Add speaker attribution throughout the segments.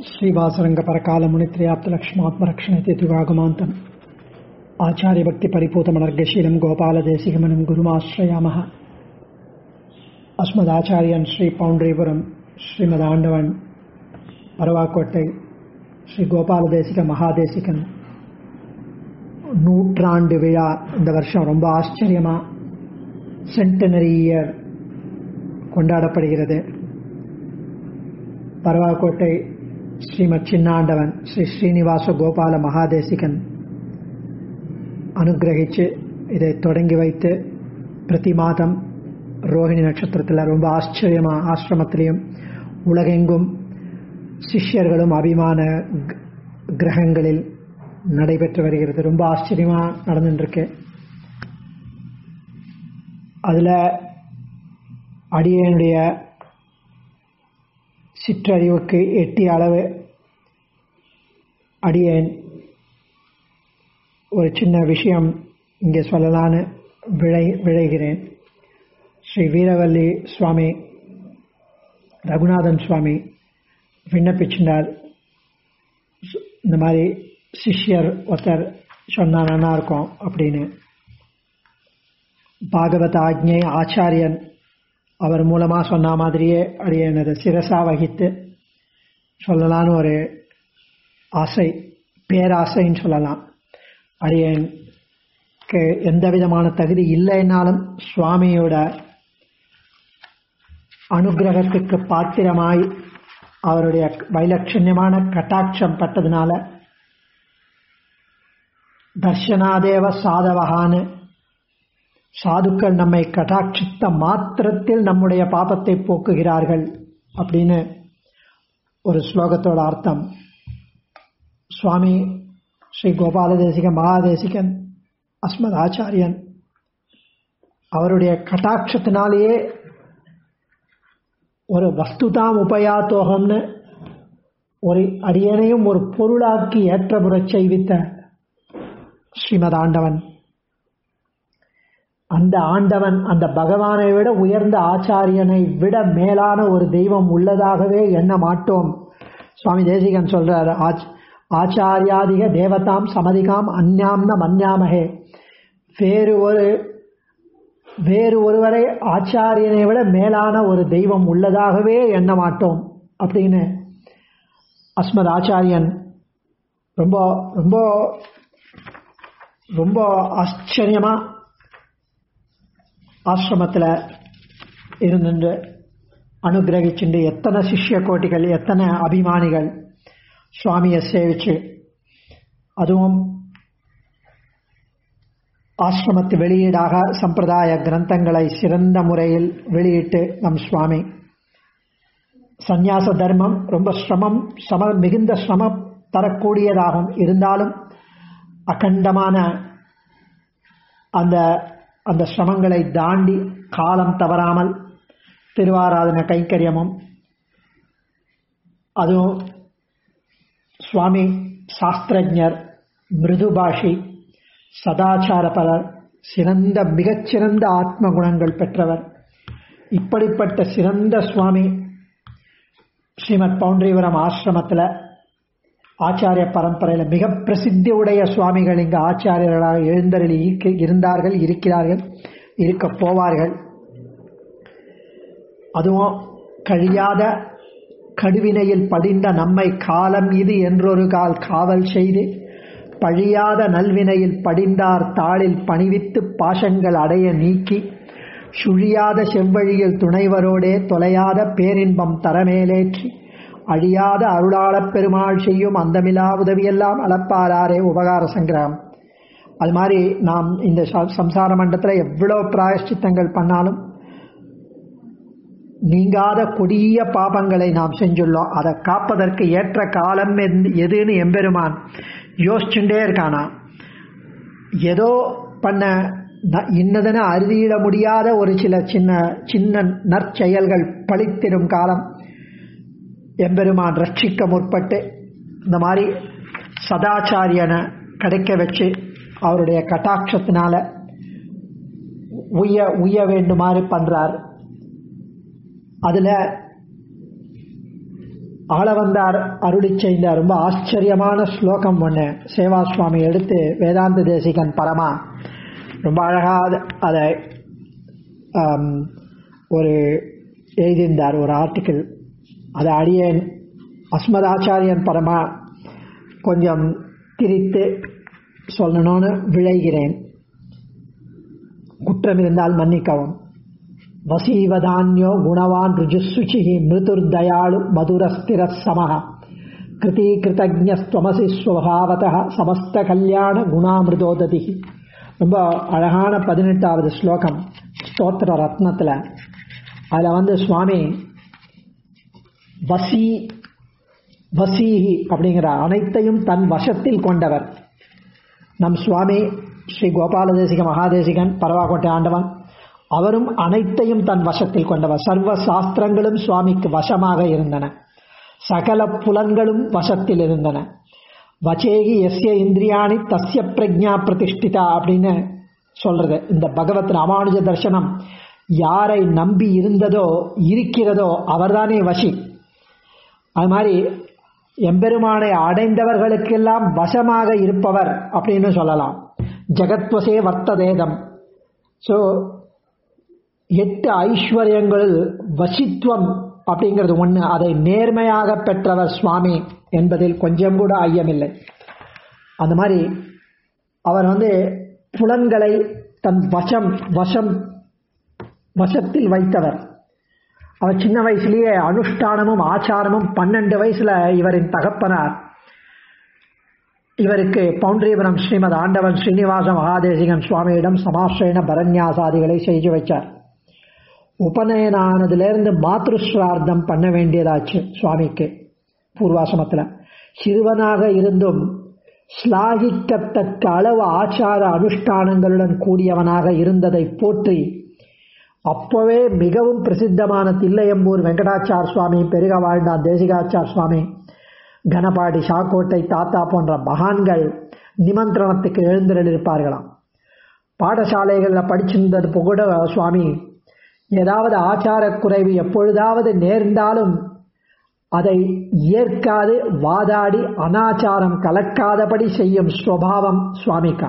Speaker 1: श्रीवासरङ्गपरकालमुनित्रयाप्तलक्ष्मात्मरक्षणते द्विवागमान्तम् आचार्यभक्तिपरिपूतमनर्गशीलं गोपालदेशिकमनं गुरुमाश्रयामः अस्मदाचार्यन् श्रीपौण्ड्रीपुरं श्रीमदाण्डवन् பரவாக்கோட்டை ஸ்ரீ கோபாலதேசிக மகாதேசிகன் நூற்றாண்டு விழா இந்த வருஷம் ரொம்ப ஆச்சரியமா சென்டனரி இயர் கொண்டாடப்படுகிறது பரவாக்கோட்டை ஸ்ரீமத் சின்னாண்டவன் ஸ்ரீ ஸ்ரீனிவாச கோபால மகாதேசிகன் அனுகிரகிச்சு இதை தொடங்கி வைத்து பிரதி மாதம் ரோஹிணி நட்சத்திரத்தில் ரொம்ப ஆச்சரியமா ஆசிரமத்திலையும் உலகெங்கும் சிஷ்யர்களும் அபிமான கிரகங்களில் நடைபெற்று வருகிறது ரொம்ப ஆச்சரியமா நடந்துருக்கு அதுல அடியனுடைய சிற்றறிவுக்கு எட்டிய அளவு அடியேன் ஒரு சின்ன விஷயம் இங்கே சொல்லலான்னு விழை விழைகிறேன் ஸ்ரீ வீரவல்லி சுவாமி ரகுநாதன் சுவாமி விண்ணப்பிச்சிருந்தார் இந்த மாதிரி சிஷ்யர் ஒருத்தர் சொன்னா நல்லா இருக்கும் அப்படின்னு பாகவத ஆக்ஞை ஆச்சாரியன் அவர் மூலமா சொன்ன மாதிரியே அடியனது சிரசா வகித்து சொல்லலான்னு ஒரு ஆசை பேராசைன்னு சொல்லலாம் அடியனுக்கு எந்த விதமான தகுதி இல்லைன்னாலும் சுவாமியோட அனுகிரகத்துக்கு பாத்திரமாய் அவருடைய வைலட்சண்யமான கட்டாட்சம் பட்டதுனால தர்ஷனாதேவ சாதவகான்னு சாதுக்கள் நம்மை கட்டாட்சித்த மாத்திரத்தில் நம்முடைய பாபத்தை போக்குகிறார்கள் அப்படின்னு ஒரு ஸ்லோகத்தோட அர்த்தம் சுவாமி ஸ்ரீ கோபாலதேசிகன் மகாதேசிகன் அஸ்மத் ஆச்சாரியன் அவருடைய கட்டாட்சத்தினாலேயே ஒரு வஸ்துதாம் உபயாத்தோகம்னு ஒரு அடியனையும் ஒரு பொருளாக்கி ஏற்றமுறச் செய்வித்த ஸ்ரீமத் ஆண்டவன் அந்த ஆண்டவன் அந்த பகவானை விட உயர்ந்த ஆச்சாரியனை விட மேலான ஒரு தெய்வம் உள்ளதாகவே எண்ண மாட்டோம் சுவாமி தேசிகன் சொல்றார் ஆச்சாரியாதிக தேவதாம் சமதிகாம் அந்யாம்ன மன்யாமகே வேறு ஒரு வேறு ஒருவரை ஆச்சாரியனை விட மேலான ஒரு தெய்வம் உள்ளதாகவே எண்ண மாட்டோம் அப்படின்னு அஸ்மத் ஆச்சாரியன் ரொம்ப ரொம்ப ரொம்ப ஆச்சரியமா ஆசிரமத்தில் இருந்து அனுகிரகிச்சுண்டு எத்தனை சிஷ்ய கோட்டிகள் எத்தனை அபிமானிகள் சுவாமியை சேவிச்சு அதுவும் ஆசிரமத்து வெளியீடாக சம்பிரதாய கிரந்தங்களை சிறந்த முறையில் வெளியிட்டு நம் சுவாமி சந்நியாச தர்மம் ரொம்ப சிரமம் சம மிகுந்த சிரமம் தரக்கூடியதாகும் இருந்தாலும் அகண்டமான அந்த அந்த சிரமங்களை தாண்டி காலம் தவறாமல் திருவாராதன கைங்கரியமும் அதுவும் சுவாமி சாஸ்திரஜர் மிருதுபாஷி சதாச்சாரபலர் சிறந்த மிகச்சிறந்த ஆத்ம குணங்கள் பெற்றவர் இப்படிப்பட்ட சிறந்த சுவாமி ஸ்ரீமத் பவுண்டரிவரம் ஆசிரமத்தில் ஆச்சாரிய பரம்பரையில் மிக பிரசித்தி உடைய சுவாமிகள் இங்கு ஆச்சாரியர்களாக எழுந்தருளி இருந்தார்கள் இருக்கிறார்கள் இருக்க போவார்கள் அதுவும் கழியாத கடுவினையில் படிந்த நம்மை காலம் இது என்றொரு கால் காவல் செய்து பழியாத நல்வினையில் படிந்தார் தாளில் பணிவித்து பாசங்கள் அடைய நீக்கி சுழியாத செவ்வழியில் துணைவரோடே தொலையாத பேரின்பம் தரமேலேற்றி அழியாத அருளாளப் பெருமாள் செய்யும் அந்தமிலா உதவியெல்லாம் அளப்பாராரே உபகார சங்கிரகம் அது மாதிரி நாம் இந்த சம்சார மண்டலத்தில் எவ்வளோ பிராயஷ்டித்தங்கள் பண்ணாலும் நீங்காத கொடிய பாபங்களை நாம் செஞ்சுள்ளோம் அதை காப்பதற்கு ஏற்ற காலம் எதுன்னு எம்பெருமான் யோசிச்சுட்டே இருக்கானா ஏதோ பண்ண இன்னதென அறுதியிட முடியாத ஒரு சில சின்ன சின்ன நற்செயல்கள் பழித்திடும் காலம் எம்பெருமான் ரட்சிக்க முற்பட்டு இந்த மாதிரி சதாச்சாரியனை கிடைக்க வச்சு அவருடைய கட்டாட்சத்தினால உய்ய உய்ய வேண்டுமாறு பண்றார் அதுல ஆளவந்தார் அருளி செய்த ரொம்ப ஆச்சரியமான ஸ்லோகம் ஒன்று சேவா சுவாமி எடுத்து வேதாந்த தேசிகன் பரமா ரொம்ப அழகாக அதை ஆம், ஒரு எழுதியிருந்தார் ஒரு ஆர்டிக்கிள் அதை அடியேன் அஸ்மதாச்சாரியன் பரமா கொஞ்சம் திரித்து சொல்லணும்னு விழைகிறேன் குற்றம் இருந்தால் மன்னிக்கவும் வசீவதான்யோ குணவான் ருஜுசுச்சி மிருதுர்தயாளு மதுரஸ்திர சமஹ கிருதி கிருதஜஸ்துவமசி ஸ்வபாவத சமஸ்த கல்யாண குணாமிருதோததி ரொம்ப அழகான பதினெட்டாவது ஸ்லோகம் ஸ்தோத்திர ரத்னத்தில் அதில் வந்து சுவாமி வசி வசீஹி அப்படிங்கிற அனைத்தையும் தன் வசத்தில் கொண்டவர் நம் சுவாமி ஸ்ரீ கோபாலதேசிக மகாதேசிகன் பரவாக்கோட்டை ஆண்டவன் அவரும் அனைத்தையும் தன் வசத்தில் கொண்டவர் சர்வ சாஸ்திரங்களும் சுவாமிக்கு வசமாக இருந்தன சகல புலன்களும் வசத்தில் இருந்தன வச்சேகி எஸ்ய இந்திரியாணி தஸ்ய பிரஜா பிரதிஷ்டிதா அப்படின்னு சொல்றது இந்த பகவத் ராமானுஜ தர்சனம் யாரை நம்பி இருந்ததோ இருக்கிறதோ அவர்தானே வசி அது மாதிரி எம்பெருமானை அடைந்தவர்களுக்கெல்லாம் வசமாக இருப்பவர் அப்படின்னு சொல்லலாம் ஜெகத்வசே வர்த்ததேதம் ஸோ எட்டு ஐஸ்வர்யங்களில் வசித்துவம் அப்படிங்கிறது ஒன்று அதை நேர்மையாக பெற்றவர் சுவாமி என்பதில் கொஞ்சம் கூட ஐயமில்லை அந்த மாதிரி அவர் வந்து புலன்களை தன் வசம் வசம் வசத்தில் வைத்தவர் அவர் சின்ன வயசுலயே அனுஷ்டானமும் ஆச்சாரமும் பன்னெண்டு வயசுல இவரின் தகப்பனார் இவருக்கு பவுண்டரிபுரம் ஸ்ரீமத் ஆண்டவன் ஸ்ரீனிவாச மகாதேசிகன் சுவாமியிடம் சமாஸ்ரயண பரநியாசாதிகளை செய்து வச்சார் உபநயனானதிலிருந்து மாத்ருஸ்ரார்த்தம் பண்ண வேண்டியதாச்சு சுவாமிக்கு பூர்வாசிரமத்தில் சிறுவனாக இருந்தும் ஸ்லாகிக்கத்தக்க அளவு ஆச்சார அனுஷ்டானங்களுடன் கூடியவனாக இருந்ததை போற்றி அப்பவே மிகவும் பிரசித்தமான தில்லையம்பூர் வெங்கடாச்சார் சுவாமி பெருக வாழ்ந்தார் தேசிகாச்சார் சுவாமி கனபாடி சாக்கோட்டை தாத்தா போன்ற மகான்கள் நிமந்திரணத்துக்கு எழுந்திருப்பார்களாம் பாடசாலைகளில் படிச்சிருந்தது கூட சுவாமி ஏதாவது ஆச்சார குறைவு எப்பொழுதாவது நேர்ந்தாலும் அதை ஏற்காது வாதாடி அனாச்சாரம் கலக்காதபடி செய்யும் சுவாவம் சுவாமிக்கா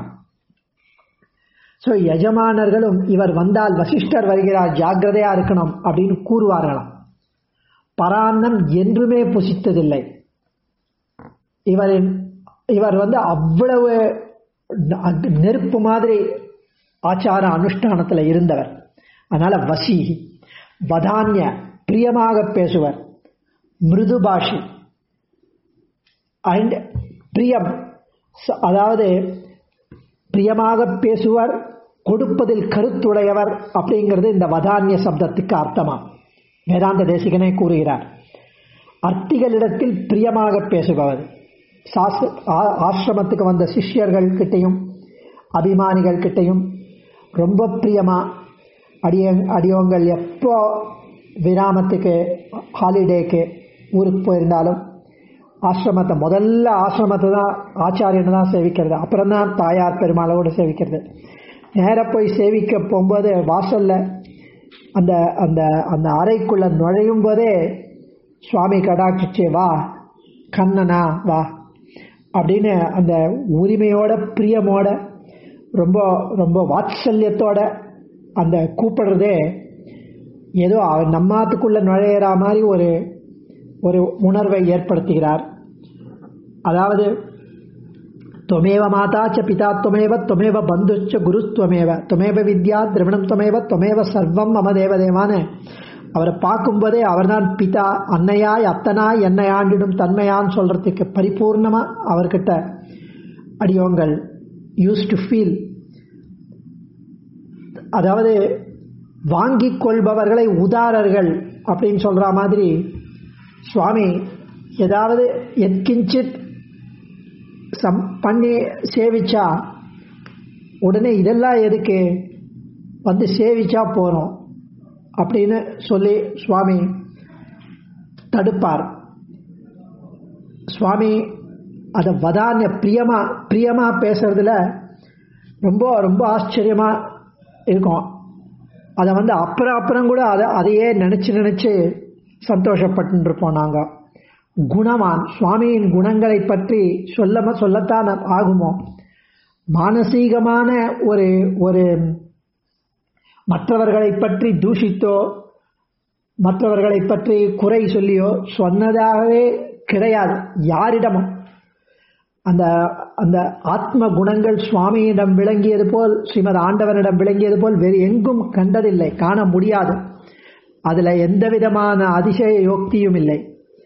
Speaker 1: ஸோ எஜமானர்களும் இவர் வந்தால் வசிஷ்டர் வருகிறார் ஜாக்கிரதையா இருக்கணும் அப்படின்னு கூறுவார்களாம் பரான்னம் என்றுமே புசித்ததில்லை இவரின் இவர் வந்து அவ்வளவு நெருப்பு மாதிரி ஆச்சார அனுஷ்டானத்தில் இருந்தவர் அதனால வசி வதான்ய பிரியமாக பேசுவர் மிருது பாஷி அண்ட் பிரியம் அதாவது பிரியமாக பேசுவர் கொடுப்பதில் கருத்துடையவர் அப்படிங்கிறது இந்த வதான்ய சப்தத்துக்கு அர்த்தமா வேதாந்த தேசிகனே கூறுகிறார் அர்த்திகளிடத்தில் பிரியமாக பேசுபவர் சாஸ்திர ஆசிரமத்துக்கு வந்த சிஷ்யர்கள் கிட்டையும் அபிமானிகள் கிட்டையும் ரொம்ப பிரியமா அடிய அடியோங்கள் எப்போ விராமத்துக்கு ஹாலிடேக்கு ஊருக்கு போயிருந்தாலும் ஆசிரமத்தை முதல்ல ஆசிரமத்தை தான் ஆச்சாரியனை தான் சேவிக்கிறது அப்புறம் தான் தாயார் பெருமாளோடு சேவிக்கிறது நேராக போய் சேவிக்க போகும்போது வாசல்ல அந்த அந்த அந்த அறைக்குள்ள நுழையும் போதே சுவாமி கடாட்சிச்சே வா கண்ணனா வா அப்படின்னு அந்த உரிமையோட பிரியமோட ரொம்ப ரொம்ப வாத்சல்யத்தோட அந்த கூப்பிடுறதே ஏதோ நம்மாத்துக்குள்ள நுழையிற மாதிரி ஒரு ஒரு உணர்வை ஏற்படுத்துகிறார் அதாவது துவமேவ மாதாச்ச பிதா துவமேவ துவமேவ பந்துச்ச குருஸ்துவமேவ துவமேவ வித்யா திரவிணம் துவமேவ துவமேவ சர்வம் மம தேவதேவான்னு அவரை பார்க்கும்போதே அவர்தான் பிதா அன்னையாய் அத்தனாய் என்னை ஆண்டிடும் தன்மையான்னு சொல்றதுக்கு பரிபூர்ணமா அவர்கிட்ட அடியோங்கள் யூஸ் டு ஃபீல் அதாவது வாங்கிக் கொள்பவர்களை உதாரர்கள் அப்படின்னு சொல்ற மாதிரி சுவாமி ஏதாவது எத்கிஞ்சித் சம் பண்ணி சேவிச்சா உடனே இதெல்லாம் எதுக்கு வந்து சேவிச்சா போகிறோம் அப்படின்னு சொல்லி சுவாமி தடுப்பார் சுவாமி அதை வதானிய பிரியமா பிரியமா பேசுறதுல ரொம்ப ரொம்ப ஆச்சரியமா இருக்கும் அதை வந்து அப்புறம் அப்புறம் கூட அதை அதையே நினச்சி நினச்சி சந்தோஷப்பட்டுருப்போம் நாங்கள் குணவான் சுவாமியின் குணங்களை பற்றி சொல்ல சொல்லத்தான் ஆகுமோ மானசீகமான ஒரு ஒரு மற்றவர்களை பற்றி தூஷித்தோ மற்றவர்களை பற்றி குறை சொல்லியோ சொன்னதாகவே கிடையாது யாரிடமும் அந்த அந்த ஆத்ம குணங்கள் சுவாமியிடம் விளங்கியது போல் ஸ்ரீமத் ஆண்டவனிடம் விளங்கியது போல் வேறு எங்கும் கண்டதில்லை காண முடியாது அதுல எந்த விதமான அதிசய யோக்தியும் இல்லை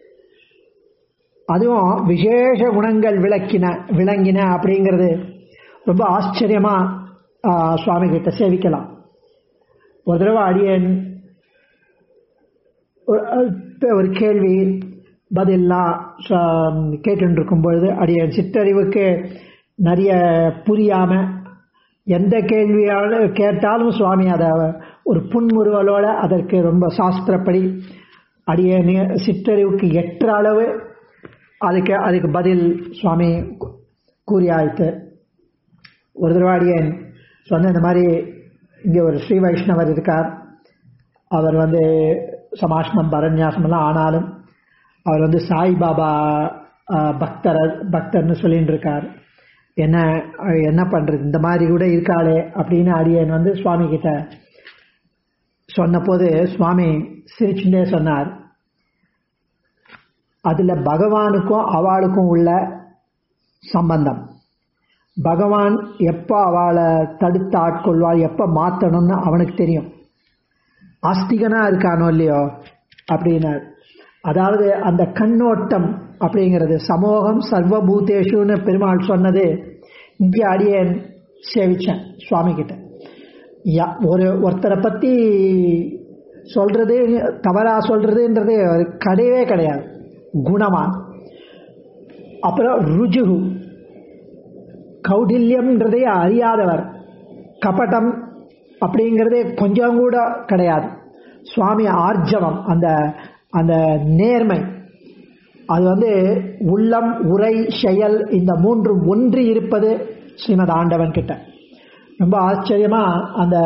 Speaker 1: அதுவும் விசேஷ குணங்கள் விளக்கின விளங்கின அப்படிங்கிறது ரொம்ப ஆச்சரியமா சுவாமி கிட்ட சேவிக்கலாம் ஒரு தடவை அடியன் ஒரு கேள்வி பதிலாம் கேட்டு இருக்கும் பொழுது அடியன் சிற்றறிவுக்கு நிறைய புரியாம எந்த கேள்வியால கேட்டாலும் சுவாமி அதை ஒரு புன்முறுவலோட அதற்கு ரொம்ப சாஸ்திரப்படி அடியன் சிற்றறிவுக்கு எற்ற அளவு அதுக்கு அதுக்கு பதில் சுவாமி கூறியாயிட்டு ஒரு தடவை அடியன் சொன்ன இந்த மாதிரி இங்கே ஒரு ஸ்ரீ வைஷ்ணவர் இருக்கார் அவர் வந்து சமாஷ்ணம் பரநியாசமெல்லாம் ஆனாலும் அவர் வந்து சாய்பாபா பக்தர் பக்தர்னு சொல்லிட்டு இருக்கார் என்ன என்ன பண்றது இந்த மாதிரி கூட இருக்காளே அப்படின்னு அடியன் வந்து சுவாமி கிட்ட சொன்னபோது சுவாமி சிரிச்சுட்டே சொன்னார் அதுல பகவானுக்கும் அவளுக்கும் உள்ள சம்பந்தம் பகவான் எப்போ அவளை தடுத்து ஆட்கொள்வாள் எப்போ மாற்றணும்னு அவனுக்கு தெரியும் ஆஸ்திகனா இருக்கானோ இல்லையோ அப்படின்னார் அதாவது அந்த கண்ணோட்டம் அப்படிங்கிறது சமூகம் சர்வபூதேஷுன்னு பெருமாள் சொன்னது இங்கே அடியேன் சேவிச்சேன் சுவாமி கிட்ட ஒரு ஒருத்தரை பத்தி சொல்றது தவறா சொல்றதுன்றது கிடையவே கிடையாது குணவான் அப்புறம் ருஜுகு கௌடில்யம்ன்றதே அறியாதவர் கபட்டம் அப்படிங்கிறதே கொஞ்சம் கூட கிடையாது சுவாமி ஆர்ஜவம் அந்த அந்த நேர்மை அது வந்து உள்ளம் உரை செயல் இந்த மூன்று ஒன்றி இருப்பது ஸ்ரீமத் ஆண்டவன் கிட்ட ரொம்ப ஆச்சரியமா அந்த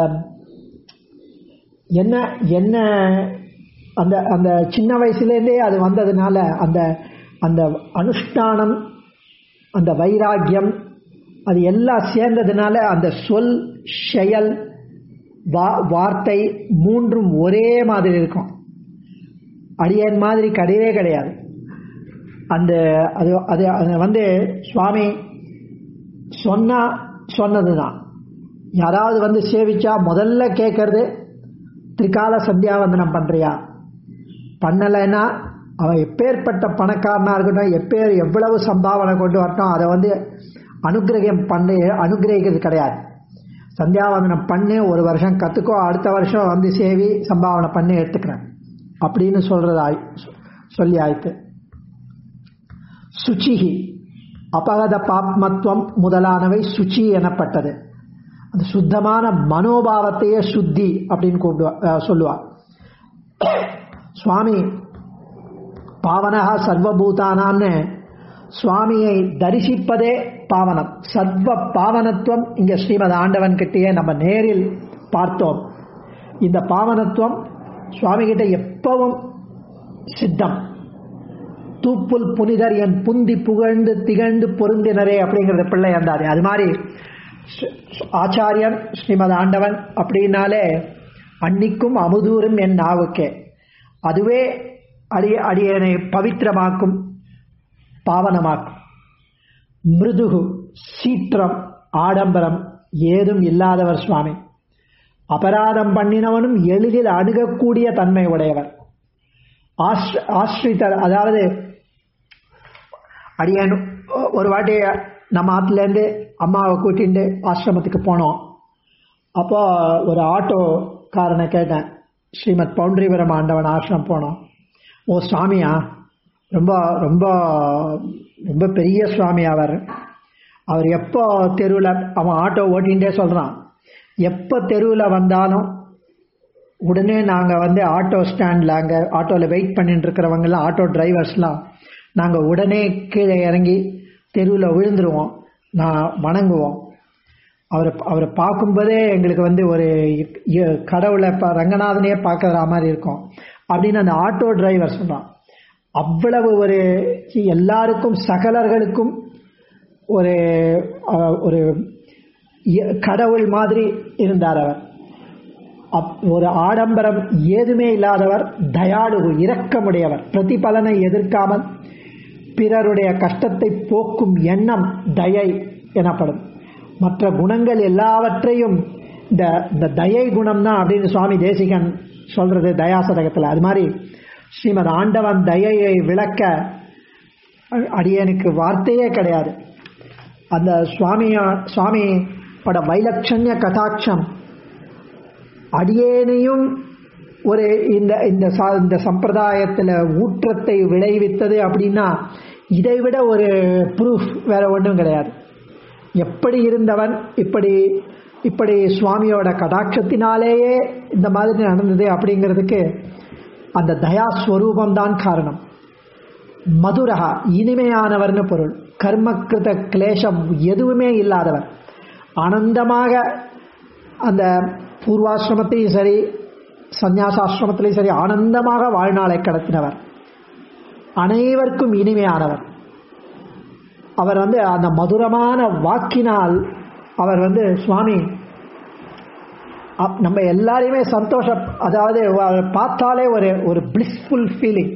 Speaker 1: என்ன என்ன அந்த அந்த சின்ன வயசுலேருந்தே அது வந்ததுனால அந்த அந்த அனுஷ்டானம் அந்த வைராக்கியம் அது எல்லாம் சேர்ந்ததுனால அந்த சொல் செயல் வா வார்த்தை மூன்றும் ஒரே மாதிரி இருக்கும் அடியன் மாதிரி கிடையவே கிடையாது அந்த அது அது அது வந்து சுவாமி சொன்னா சொன்னது தான் யாராவது வந்து சேவிச்சா முதல்ல கேட்கறது திரிகால சந்தியாவந்தனம் பண்றியா பண்ணலைன்னா அவன் எப்பேற்பட்ட பணக்காரனா இருக்கட்டும் எப்பேர் எவ்வளவு சம்பாவனை கொண்டு வரட்டும் அதை வந்து அனுகிரகம் பண்ணி அனுகிரகிக்கிறது கிடையாது சந்தியாவந்தனம் பண்ணி ஒரு வருஷம் கற்றுக்கோ அடுத்த வருஷம் வந்து சேவி சம்பாவனை பண்ணி எடுத்துக்கிறேன் அப்படின்னு சொல்றது ஆய் சொல்லி ஆயிட்டு சுச்சிகி அபகத பாப்மத்துவம் முதலானவை சுச்சி எனப்பட்டது அந்த சுத்தமான மனோபாவத்தையே சுத்தி அப்படின்னு கூப்பிடுவா சொல்லுவா சுவாமி பாவனகா சர்வபூதானான்னு சுவாமியை தரிசிப்பதே பாவனம் சர்வ பாவனத்துவம் இங்க ஸ்ரீமத் ஆண்டவன் கிட்டேயே நம்ம நேரில் பார்த்தோம் இந்த பாவனத்துவம் சுவாமி கிட்ட எப்பவும் சித்தம் தூப்புல் புனிதர் என் புந்தி புகழ்ந்து திகழ்ந்து பொருந்தினரே அப்படிங்கிறது பிள்ளை அந்தாரு அது மாதிரி ஆச்சாரியன் ஸ்ரீமத் ஆண்டவன் அப்படின்னாலே அன்னிக்கும் அமுதூரும் என் நாவுக்கே அதுவே அடிய அடியனை பவித்திரமாக்கும் பாவனமாக்கும் மிருதுகு சீற்றம் ஆடம்பரம் ஏதும் இல்லாதவர் சுவாமி அபராதம் பண்ணினவனும் எளிதில் அணுகக்கூடிய தன்மை உடையவர் ஆஸ்ரிதர் அதாவது அடியன் ஒரு வாட்டி நம்ம ஆற்றுலேருந்து அம்மாவை கூட்டிட்டு ஆசிரமத்துக்கு போனோம் அப்போ ஒரு ஆட்டோக்காரனை கேட்டேன் ஸ்ரீமத் பவுண்டரிபுரம் ஆண்டவன் ஆசிரமம் போனோம் ஓ சுவாமியா ரொம்ப ரொம்ப ரொம்ப பெரிய சுவாமி அவர் அவர் எப்போ தெருவில் அவன் ஆட்டோ ஓட்டிகிட்டே சொல்கிறான் எப்போ தெருவில் வந்தாலும் உடனே நாங்கள் வந்து ஆட்டோ ஸ்டாண்டில் அங்கே ஆட்டோவில் வெயிட் பண்ணிட்டு இருக்கிறவங்கலாம் ஆட்டோ டிரைவர்ஸ்லாம் நாங்கள் உடனே கீழே இறங்கி தெருவில் விழுந்துருவோம் நான் வணங்குவோம் அவரை அவரை பார்க்கும்போதே எங்களுக்கு வந்து ஒரு கடவுளை இப்போ ரங்கநாதனையே பார்க்குற மாதிரி இருக்கும் அப்படின்னு அந்த ஆட்டோ டிரைவர் சொல்கிறான் அவ்வளவு ஒரு எல்லாருக்கும் சகலர்களுக்கும் ஒரு அஹ், ஒரு இய- கடவுள் மாதிரி இருந்தார் அவர் அப்- ஒரு ஆடம்பரம் ஏதுமே இல்லாதவர் தயாளு இரக்கமுடையவர் பிரதிபலனை எதிர்க்காமல் பிறருடைய கஷ்டத்தை போக்கும் எண்ணம் தயை எனப்படும் மற்ற குணங்கள் எல்லாவற்றையும் இந்த இந்த தயை குணம் தான் அப்படின்னு சுவாமி தேசிகன் சொல்றது தயாசதகத்தில் அது மாதிரி ஸ்ரீமத் ஆண்டவன் தயையை விளக்க அ- அடியனுக்கு வார்த்தையே கிடையாது அந்த சுவாமியா சுவாமி பட வைலட்சண்ய கதாட்சம் அடியேனையும் ஒரு இந்த இந்த சா- இந்த சம்பிரதாயத்தில் ஊற்றத்தை விளைவித்தது அப்படின்னா இதை விட ஒரு ப்ரூஃப் வேற ஒன்றும் கிடையாது எப்படி இருந்தவன் இப்படி இப்படி சுவாமியோட கடாட்சத்தினாலேயே இந்த மாதிரி நடந்தது அப்படிங்கிறதுக்கு அந்த தயாஸ்வரூபம் தான் காரணம் மதுரகா இனிமையானவர்னு பொருள் கர்மகிருத கிளேசம் எதுவுமே இல்லாதவர் ஆனந்தமாக அந்த பூர்வாசிரமத்திலையும் சரி சந்நியாசாசிரமத்திலையும் சரி ஆனந்தமாக வாழ்நாளை கடத்தினவர் அனைவருக்கும் இனிமையானவர் அவர் வந்து அந்த மதுரமான வாக்கினால் அவர் வந்து சுவாமி அப்- நம்ம எல்லாரையுமே சந்தோஷம் அதாவது அவரை பார்த்தாலே ஒரு ஒரு பிளிஸ்ஃபுல் ஃபீலிங்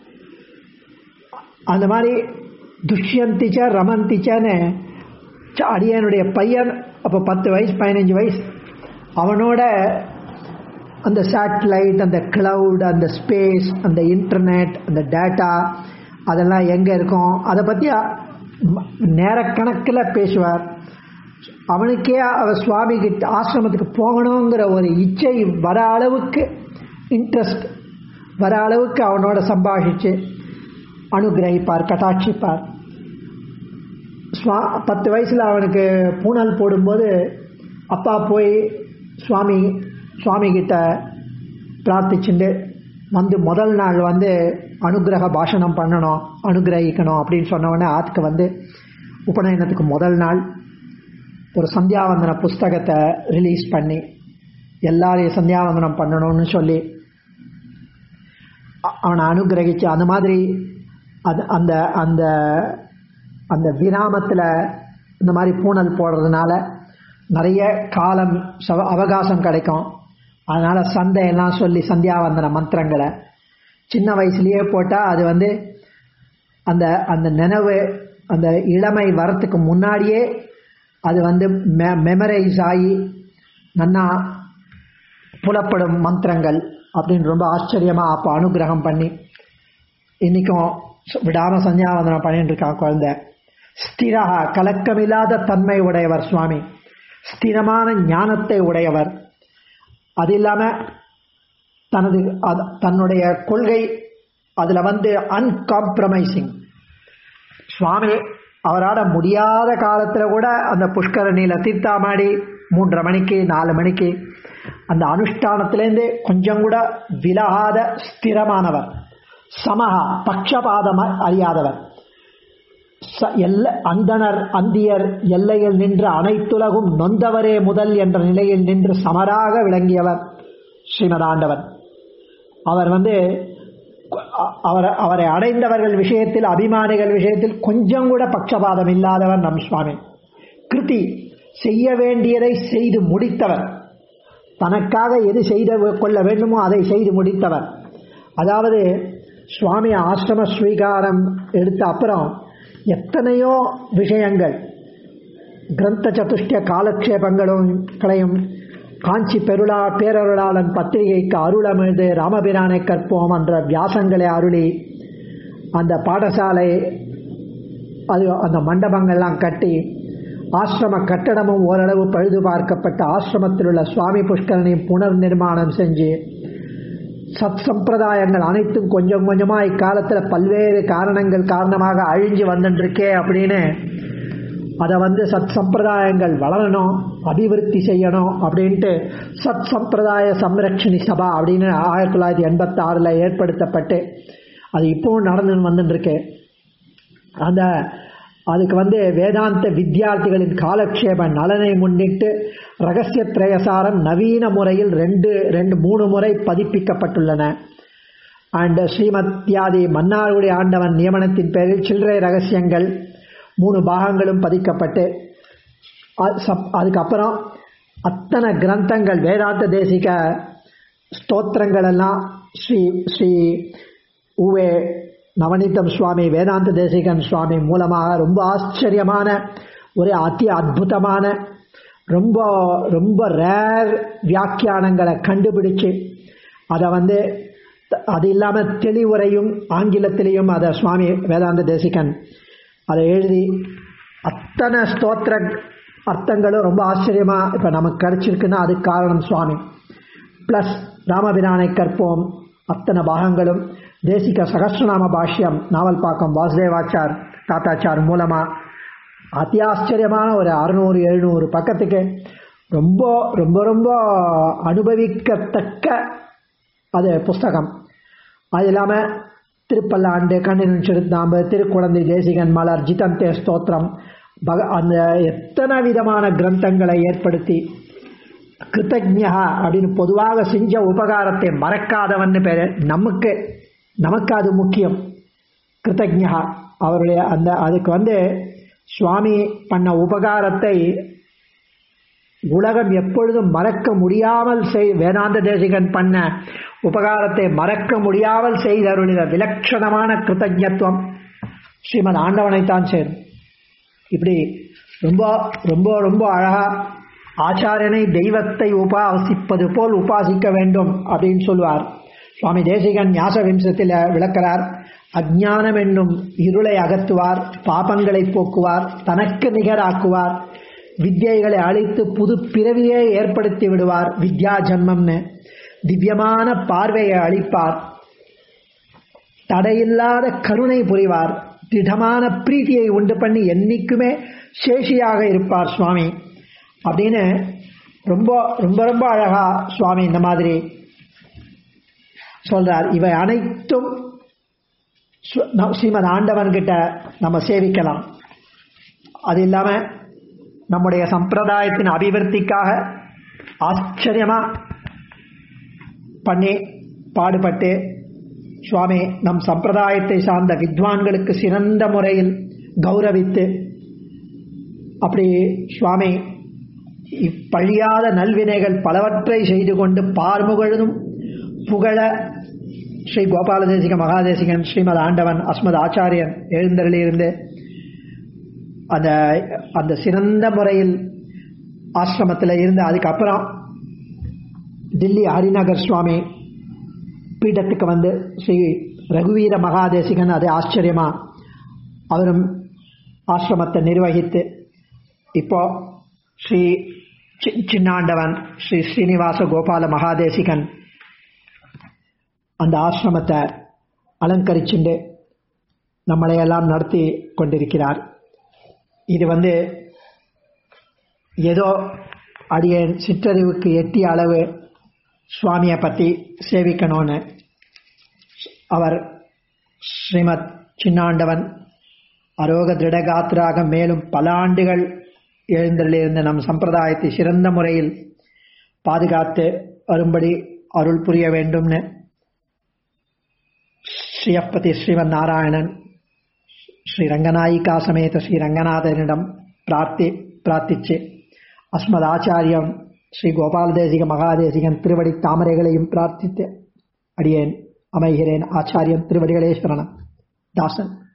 Speaker 1: அந்த மாதிரி துஷ்யந்திச்ச ரமந்திச்சன்னு ச- அடியனுடைய பையன் அப்போ பத்து வயசு பதினஞ்சு வயசு அவனோட அந்த சேட்டலைட் அந்த கிளவுட் அந்த ஸ்பேஸ் அந்த இன்டர்நெட் அந்த டேட்டா அதெல்லாம் எங்கே இருக்கும் அதை பற்றி நேரக்கணக்கில் பேசுவார் அவனுக்கே அவர் சுவாமி கிட்ட ஆசிரமத்துக்கு போகணுங்கிற ஒரு இச்சை வர அளவுக்கு இன்ட்ரெஸ்ட் வர அளவுக்கு அவனோட சம்பாஷிச்சு அனுகிரகிப்பார் கட்டாட்சிப்பார் சுவா பத்து வயசில் அவனுக்கு பூனல் போடும்போது அப்பா போய் சுவாமி சுவாமி கிட்ட பிரார்த்திச்சுண்டு வந்து முதல் நாள் வந்து அனுகிரக பாஷணம் பண்ணணும் அனுகிரகிக்கணும் அப்படின்னு சொன்ன உடனே ஆத்துக்கு வந்து உபநயனத்துக்கு முதல் நாள் ஒரு சந்தியாவந்தன புஸ்தகத்தை ரிலீஸ் பண்ணி எல்லாரையும் சந்தியாவந்தனம் பண்ணணும்னு சொல்லி அ- அவனை அனுகிரகிச்சு அந்த மாதிரி அது அந்த அந்த அந்த விராமத்தில் இந்த மாதிரி பூனல் போடுறதுனால நிறைய காலம் சவ அவகாசம் கிடைக்கும் அதனால் சந்தையெல்லாம் சொல்லி சந்தியாவந்தன மந்திரங்களை சின்ன வயசுலேயே போட்டால் அது வந்து அந்த அந்த நினைவு அந்த இளமை வரத்துக்கு முன்னாடியே அது வந்து மெ மெமரைஸ் ஆகி நன்னா புலப்படும் மந்திரங்கள் அப்படின்னு ரொம்ப ஆச்சரியமாக அப்போ அனுகிரகம் பண்ணி இன்றைக்கும் விடாமல் சந்தியாவந்தனம் பண்ணிட்டு இருக்கான் குழந்தை ஸ்திரா கலக்கமில்லாத தன்மை உடையவர் சுவாமி ஸ்திரமான ஞானத்தை உடையவர் அது இல்லாமல் தனது அது- தன்னுடைய கொள்கை அதில் வந்து அன்காம்ப்ரமைசிங் சுவாமி அவரால் முடியாத காலத்தில் கூட அந்த புஷ்கரணியில் தீர்த்தாமாடி மூன்றரை மணிக்கு நாலு மணிக்கு அந்த அனுஷ்டானத்திலேருந்து கொஞ்சம் கூட விலகாத ஸ்திரமானவர் சமஹா பக்ஷபாதம் அறியாதவர் ச- எல்ல அந்தணர் அந்தியர் எல்லையில் நின்று அனைத்துலகும் நொந்தவரே முதல் என்ற நிலையில் நின்று சமராக விளங்கியவர் ஸ்ரீமதாண்டவன் அவர் வந்து அ- அவர் அவரை அடைந்தவர்கள் விஷயத்தில் அபிமானிகள் விஷயத்தில் கொஞ்சம் கூட பட்சபாதம் இல்லாதவர் நம் சுவாமி கிருதி செய்ய வேண்டியதை செய்து முடித்தவர் தனக்காக எது செய்து கொள்ள வேண்டுமோ அதை செய்து முடித்தவர் அதாவது சுவாமி ஆசிரம ஸ்வீகாரம் எடுத்த அப்புறம் எத்தனையோ விஷயங்கள் கிரந்த சதுஷ்ட காலக்ஷேபங்களும் களையும் காஞ்சி பெருளா பேரருளாளன் பத்திரிகைக்கு அருளமிழ்து ராமபிரானை கற்போம் என்ற வியாசங்களை அருளி அந்த பாடசாலை அது அந்த மண்டபங்கள்லாம் கட்டி ஆசிரம கட்டடமும் ஓரளவு பழுது பார்க்கப்பட்ட ஆசிரமத்தில் உள்ள சுவாமி புஷ்கரனையும் புனர் நிர்மாணம் செஞ்சு சத் சம்பிரதாயங்கள் அனைத்தும் கொஞ்சம் கொஞ்சமாக இக்காலத்தில் பல்வேறு காரணங்கள் காரணமாக அழிஞ்சு வந்துட்டுருக்கே அப்படின்னு அதை வந்து சத் சம்பிரதாயங்கள் வளரணும் அபிவிருத்தி செய்யணும் அப்படின்ட்டு சத் சம்பிரதாய சம்ரக்ஷணி சபா அப்படின்னு ஆயிரத்தி தொள்ளாயிரத்தி எண்பத்தி ஆறில் ஏற்படுத்தப்பட்டு அது இப்போவும் நடந்து வந்துட்டுருக்கு அந்த அதுக்கு வந்து வேதாந்த வித்தியார்த்திகளின் காலக்ஷேப நலனை முன்னிட்டு ரகசிய திரயசாரம் நவீன முறையில் ரெண்டு ரெண்டு மூணு முறை பதிப்பிக்கப்பட்டுள்ளன அண்ட் ஸ்ரீமத்யாதி மன்னார்குடி ஆண்டவன் நியமனத்தின் பேரில் சில்லறை ரகசியங்கள் மூணு பாகங்களும் பதிக்கப்பட்டு அது சப்- அதுக்கப்புறம் அத்தனை கிரந்தங்கள் வேதாந்த தேசிக ஸ்தோத்திரங்கள் எல்லாம் ஸ்ரீ ஸ்ரீ உவே நவநீதம் சுவாமி வேதாந்த தேசிகன் சுவாமி மூலமாக ரொம்ப ஆச்சரியமான ஒரு அதி அற்புதமான ரொம்ப ரொம்ப ரேர் வியாக்கியானங்களை கண்டுபிடிச்சு அதை வந்து த- அது இல்லாமல் தெளிவுரையும் ஆங்கிலத்திலையும் அதை சுவாமி வேதாந்த தேசிகன் அதை எழுதி அத்தனை ஸ்தோத்திர அர்த்தங்களும் ரொம்ப ஆச்சரியமா இப்போ நமக்கு கிடைச்சிருக்குன்னா அதுக்கு காரணம் சுவாமி ப்ளஸ் ராமபிரானை கற்போம் அத்தனை பாகங்களும் தேசிக சகஸ்ரநாம பாஷ்யம் நாவல்பாக்கம் வாசுதேவாச்சார் தாத்தாச்சார் மூலமா அதி ஆச்சரியமான ஒரு அறுநூறு எழுநூறு பக்கத்துக்கு ரொம்ப ரொம்ப ரொம்ப அனுபவிக்கத்தக்க அது புஸ்தகம் அது இல்லாமல் திருப்பல்லாண்டு கண்ணின் சிறுத்தாம்பு திருக்குழந்தை தேசிகன் மலர் ஜிதந்தே ஸ்தோத்திரம் பக அந்த எத்தனை விதமான கிரந்தங்களை ஏற்படுத்தி கிருத்தஜா அப்படின்னு பொதுவாக செஞ்ச உபகாரத்தை மறக்காதவன்னு பேரு நமக்கு நமக்கு அது முக்கியம் கிருத்தஜா அவருடைய அந்த அதுக்கு வந்து சுவாமி பண்ண உபகாரத்தை உலகம் எப்பொழுதும் மறக்க முடியாமல் செய் வேதாந்த தேசிகன் பண்ண உபகாரத்தை மறக்க முடியாமல் செய்தருளின விலட்சணமான கிருத்தஜத்துவம் ஸ்ரீமத் ஆண்டவனைத்தான் சேரும் இப்படி ரொம்ப ரொம்ப ரொம்ப அழகா ஆச்சாரியனை தெய்வத்தை உபாசிப்பது போல் உபாசிக்க வேண்டும் அப்படின்னு சொல்லுவார் சுவாமி தேசிகன் ஞாச விம்சத்தில் விளக்கிறார் அஜ்ஞானம் என்னும் இருளை அகற்றுவார் பாபங்களை போக்குவார் தனக்கு நிகராக்குவார் வித்யைகளை அழித்து புது பிறவியை ஏற்படுத்தி விடுவார் வித்யா ஜன்மம்னு திவ்யமான பார்வையை அளிப்பார் தடையில்லாத கருணை புரிவார் திடமான பிரீத்தியை உண்டு பண்ணி என்னைக்குமே சேஷியாக இருப்பார் சுவாமி அப்படின்னு ரொம்ப ரொம்ப ரொம்ப அழகா சுவாமி இந்த மாதிரி சொல்றார் இவை அனைத்தும் சு- நம் ஸ்ரீமத் ஆண்டவன் கிட்ட நம்ம சேவிக்கலாம் அது இல்லாம நம்முடைய சம்பிரதாயத்தின் அபிவிருத்திக்காக ஆச்சரியமா பண்ணி பாடுபட்டு சுவாமி நம் சம்பிரதாயத்தை சார்ந்த வித்வான்களுக்கு சிறந்த முறையில் கௌரவித்து அப்படி சுவாமி இப்பழியாத நல்வினைகள் பலவற்றை செய்து கொண்டு பார்முகழுதும் புகழ ஸ்ரீ கோபாலதேசிக மகாதேசிகன் ஸ்ரீமத் ஆண்டவன் அஸ்மத் ஆச்சாரியன் எழுந்தருளியிருந்து அந்த அந்த சிறந்த முறையில் ஆசிரமத்தில் இருந்து அதுக்கப்புறம் தில்லி ஹரிநகர் சுவாமி பீடத்துக்கு வந்து ஸ்ரீ ரகுவீர மகாதேசிகன் அது ஆச்சரியமா அவரும் ஆசிரமத்தை நிர்வகித்து இப்போ ஸ்ரீ சி- சின்னாண்டவன் ஸ்ரீ ஸ்ரீனிவாச கோபால மகாதேசிகன் அந்த ஆசிரமத்தை அலங்கரிச்சுண்டு நம்மளையெல்லாம் நடத்தி கொண்டிருக்கிறார் இது வந்து ஏதோ அடியேன் சிற்றறிவுக்கு எட்டிய அளவு சுவாமியை பற்றி சேவிக்கணும்னு அவர் ஸ்ரீமத் சின்னாண்டவன் அரோக திருடகாத்திராக மேலும் பல ஆண்டுகள் எழுந்தருளிருந்த நம் சம்பிரதாயத்தை சிறந்த முறையில் பாதுகாத்து வரும்படி அருள் புரிய வேண்டும்னு ஸ்ரீயப்பதி ஸ்ரீமன் நாராயணன் ஸ்ரீ ரங்கநாயிகா சமேத ஸ்ரீ ரங்கநாதனிடம் பிரார்த்தி பிரார்த்திச்சு அஸ்மத் ஆச்சாரியம் ஸ்ரீ கோபாலதேசிக மகாதேசிகன் திருவடி தாமரைகளையும் பிரார்த்தித்து அடியேன் அமைகிறேன் ஆச்சாரியன் திருவடிகளே சரணம் தாசன்